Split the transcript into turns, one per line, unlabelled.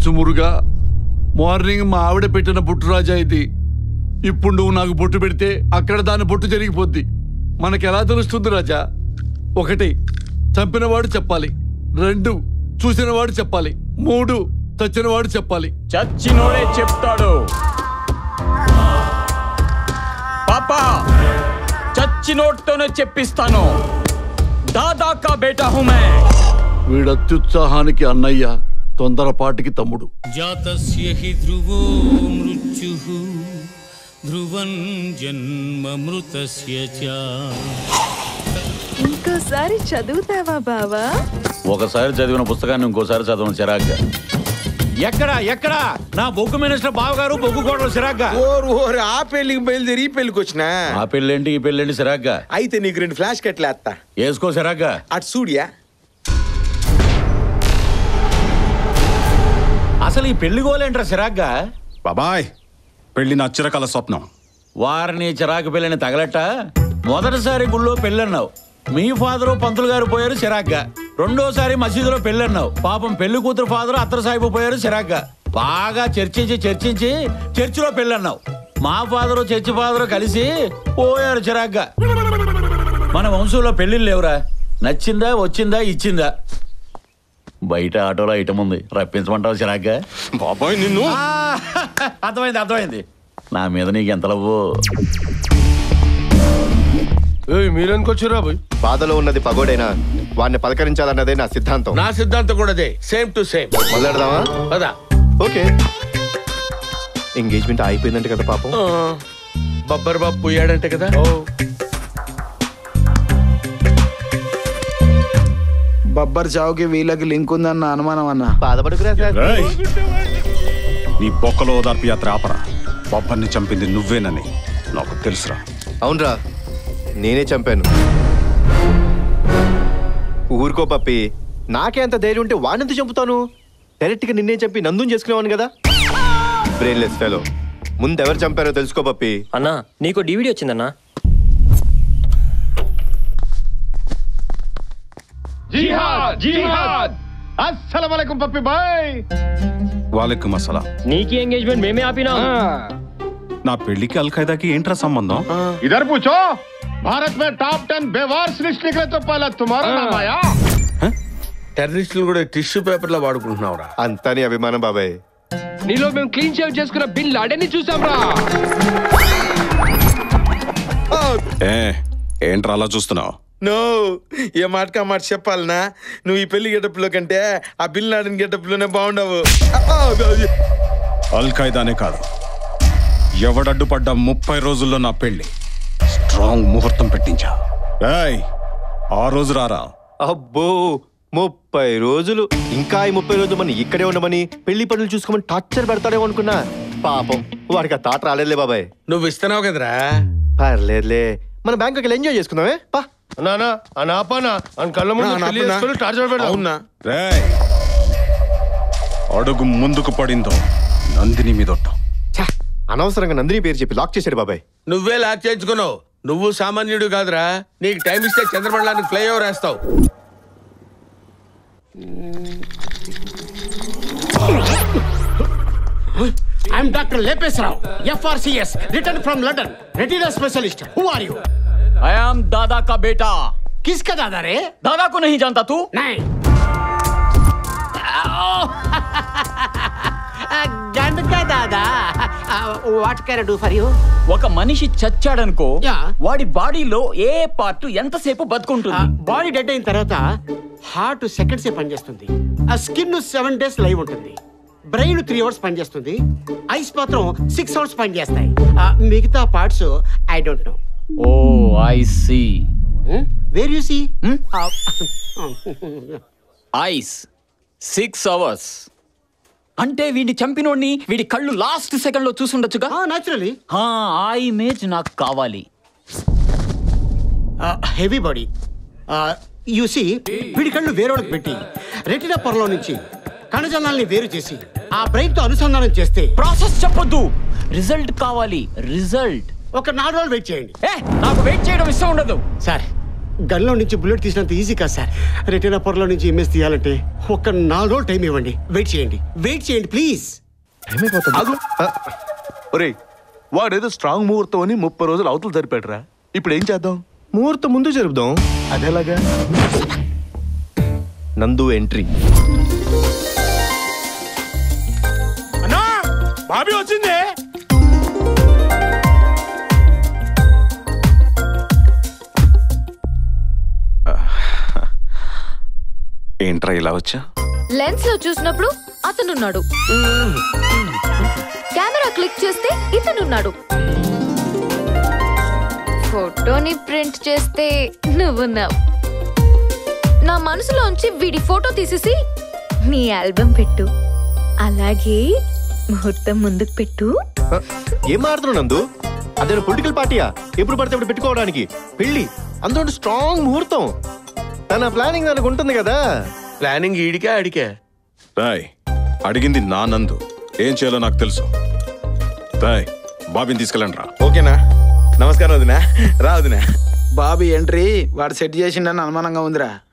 చూడొచ్చు మురుగా మార్నింగ్ మా ఆవిడ పెట్టిన బొట్టు రాజా ఇది ఇప్పుడు నువ్వు నాకు బొట్టు పెడితే అక్కడ దాని బొట్టు జరిగిపోద్ది మనకి ఎలా తెలుస్తుంది రాజా ఒకటి చంపినవాడు చెప్పాలి రెండు చూసినవాడు చెప్పాలి మూడు చచ్చినవాడు చెప్పాలి
చచ్చినోడే చెప్తాడు పాపా చచ్చినోడ్తోనే చెప్పిస్తాను దాదా కా బేటా హూ మే
వీడు అత్యుత్సాహానికి అన్నయ్య తొందరపాటికి తమ్ముడు
జాతస్య హి ధ్రువో మృత్యుః ధ్రువం జన్మమృతస్య చ
ఇంకోసారి చదువుతావా బావా
ఒకసారి చదివిన పుస్తకాన్ని ఇంకోసారి చదవను చిరాగ్గా ఎక్కడ ఎక్కడ నా బొగ్గు మినిస్టర్ బావగారు బొగ్గు కోడలు చిరాగ్గా
ఓరు ఓరు ఆ పెళ్లికి బయలుదేరి ఈ పెళ్లికి వచ్చినా
ఆ పెళ్ళేంటి ఈ పెళ్ళేంటి చిరాగ్గా
అయితే నీకు రెండు ఫ్లాష్ కట్లు వేస్తా
వేసుకో చిరాగ్గా
అటు చూడియా
అసలు ఈ పెళ్లి గోలేంట్రా చిరాగ్గా
బాబాయ్ పెళ్లి నా చిరకాల స్వప్నం
వారిని చిరాకు పెళ్ళని తగలట మొదటిసారి గుళ్ళో పెళ్ళన్నావు మీ ఫాదరు పంతులు గారు పోయారు చిరాగ్గా రెండోసారి మసీదులో పెళ్ళన్నావు పాపం పెళ్లి కూతురు ఫాదరు అత్తర సాహిబు పోయారు చిరాగ్గా బాగా చర్చించి చర్చించి చర్చిలో పెళ్ళన్నావు మా ఫాదరు చర్చి ఫాదరు కలిసి పోయారు చిరాగ్గా మన వంశంలో పెళ్లిళ్ళు లేవురా నచ్చిందా వచ్చిందా ఇచ్చిందా బయట ఆటోలో ఐటమ్ ఉంది రప్పించమంటావు చిరాగ్గా
బాబాయ్ నిన్ను
ఆ, అర్థమైంది అర్థమైంది నా మీద నీకు ఎంత లవ్వు
మీరనుకొచ్చురా పోయి
బాధలో ఉన్నది పగోడైనా వాడిని పలకరించాలన్నదే నా సిద్ధాంతం
నా సిద్ధాంతం కూడా అదే సేమ్ టు సేమ్
మొదలెడదామా
పదా
ఓకే ఎంగేజ్మెంట్ అయిపోయిందంట కదా పాపం
బబ్బర్ బాబు పోయాడంటే కదా
బబ్బర్ చావుకి వీళ్ళకి లింక్ ఉందన్న అనుమానం అన్న
బాధపడుకురా సార్
రేయ్! నీ బొక్కలో ఓదార్పు యాత్ర ఆపరా బొబ్బర్ని చంపింది నువ్వేనని నాకు తెలుసురా
అవునరా నేనే చంపాను ఊరుకో పప్పి నాకే అంత ధైర్యం ఉంటే వాడినంత చంపుతాను డైరెక్ట్గా నిన్నే చంపి నందుని చేసుకునేవాను కదా బ్రెయిన్లెస్ ఫెలో ముందు ఎవరు చంపారో తెలుసుకో పప్పి
అన్నా నీకు డివిడి వచ్చిందన్నా
వాళ్ళకి మసలా
నీకి ఎంగేజ్మెంట్ మేమే ఆపినా
నా పెళ్లికి అల్ఖైదాకి ఏంట్రా సంబంధం
इधर पूछो भारत में टॉप टेन बेवार्स लिस्ट निकले तो पहला तुम्हारा नाम आया టెర్రరిస్టులు కూడా టిష్యూ పేపర్ లో వాడుకుంటున్నావురా
అంతా నీ అభిమానం బాబాయ్
నీలో మేము క్లీన్ షేవ్ చేసుకున్న బిన్ లాడని చూసాం రా
ఏ ఏంట్రా అలా చూస్తున్నావు
నో ఏ మాటకా మాట చెప్పాలనా నువ్వు ఈ పెళ్లి గెటప్లో కంటే ఆ బిల్ నాడిన గెటప్లోనే బాగుండవు
అల్ ఖైదానే కాదు ఎవడడ్డుపడ్డ ముప్పై రోజుల్లో నా పెళ్లి స్ట్రాంగ్ ముహూర్తం పెట్టించా ఏయ్ ఆ రోజు రారా
అబ్బో ముప్పై రోజులు ఇంకా ఈ ముప్పై రోజులు మన ఇక్కడే ఉండమని పెళ్లి పనులు చూసుకోమని టార్చర్ పెడతాడేమో అనుకున్నా పాపం వాడికి ఆ తాట రాలేదులే బాబాయ్
నువ్వు ఇస్తున్నావు కదరా
పర్లేదులే మన బ్యాంకుకి వెళ్ళి ఎంజాయ్ చేసుకుందామే పా
నానా అని ఆపానా అని కళ్ళ ముందు
నా, నా
పెళ్లి
ఆపునా?
చేసుకొని టార్చర్ పెడదాం
అవునా
రేయ్ అడుగు ముందుకు పడిందో నందిని మీదొట్టు
ఛ, అనవసరంగా నందిని పేరు చెప్పి లాక్ చేశాడు బాబాయ్
నువ్వే లాక్ చేయించుకున్నావు నువ్వు సామాన్యుడు కాదురా నీకు టైం ఇస్తే చంద్రమండలానికి ఫ్లై ఓవర్ వేస్తావు
I'm doctor Lepeshwararao FRCS return from London retina specialist who are you
I am దాదా కా బేటా
किसका दादा रे
दादा को नहीं जानता तू
नहीं గండకా దాదా what can do for you
ఒక మనిషి చచ్చాడనుకో
Yeah.
వాడి బాడీలో ఏ పార్ట్ ఎంతసేపు బతుకుంటుంది
బాడీ డెడ్ అయిన తర్వాత హార్ట్ సెకండ్సే పనిచేస్తుంది ఆ స్కిన్ సెవెన్ డేస్ లైవ్ ఉంటుంది బ్రెయిన్ త్రీ అవర్స్ పనిచేస్తుంది ఐస్ మాత్రం సిక్స్ అవర్స్ పనిచేస్తాయి ఆ, మిగతా parts I don't know
oh I see
where you see
eyes six hours అంటే వీడిని చంపినోడిని వీడి కళ్ళు లాస్ట్ సెకండ్ లో చూసుండొచ్చుగా
న్యాచురలీ
హా, ఆ ఇమేజ్ నాకు కావాలి
హెవీ బాడీ యు సీ వీడి కళ్ళు వేరేవాళ్ళకి పెట్టి రెటినా పొరలో నుంచి కణజాలాల్ని వేరు చేసి ఆ బ్రెయిన్ తో అనుసంధానం చేస్తే
ప్రాసెస్ చెప్పొద్దు రిజల్ట్ కావాలి రిజల్ట్
ఒక నాలుగు రోజులు వెయిట్ చేయండి
ఏ నాకు వెయిట్ చేయడం ఇష్టం ఉండదు
సార్ గన్లో నుంచి బుల్లెట్ తీసినంత ఈజీ కాదు సార్ రెటీనా పొరలో నుంచి ఇమేజ్ తీయాలంటే ఒక నాలుగు రోజులు టైం ఇవ్వండి వెయిట్ చేయండి వెయిట్ చేయండి ప్లీజ్
ఒరే వాడేదో స్ట్రాంగ్ ముహూర్తం అని ముప్పై రోజులు అవతలు జరిపాడురా ఇప్పుడు ఏం చేద్దాం
ముహూర్తం ముందు జరుపుదాం
అదేలాగా
నందు ఎంట్రీ
అన్నా బాబీ వచ్చింది
ఏంట్రా ఇలా వచ్చా
లెన్స్ లో చూసినప్పుడు అతనున్నాడు కెమెరా క్లిక్ చేస్తే ఇతనున్నాడు ఫోటోని ప్రింట్ చేస్తే నువ్వున్నావు నా మనసులోంచి వీడి ఫోటో తీసేసి నీ ఆల్బమ్ పెట్టు అలాగే ముహూర్తం ముందుకు పెట్టు
ఏం మారుతున్నావు నందు అదే పొలిటికల్ పార్టీయా ఎప్పుడు పడితే అప్పుడు పెట్టుకోవడానికి పెళ్లి అందులో స్ట్రాంగ్ ముహూర్తం తన ప్లానింగ్ దానికి ఉంటుంది కదా
ప్లానింగ్ ఈడికే ఆడికే
రాయ్ అడిగింది నా నందు ఏం చేయాలో నాకు తెలుసు రాయ్ బాబీని తీసుకెళ్ళండి రా
ఓకేనా నమస్కారం వదినా రా వదినా
బాబు ఎంట్రీ వాడు సెట్ చేసిండని అనుమానంగా ఉందిరా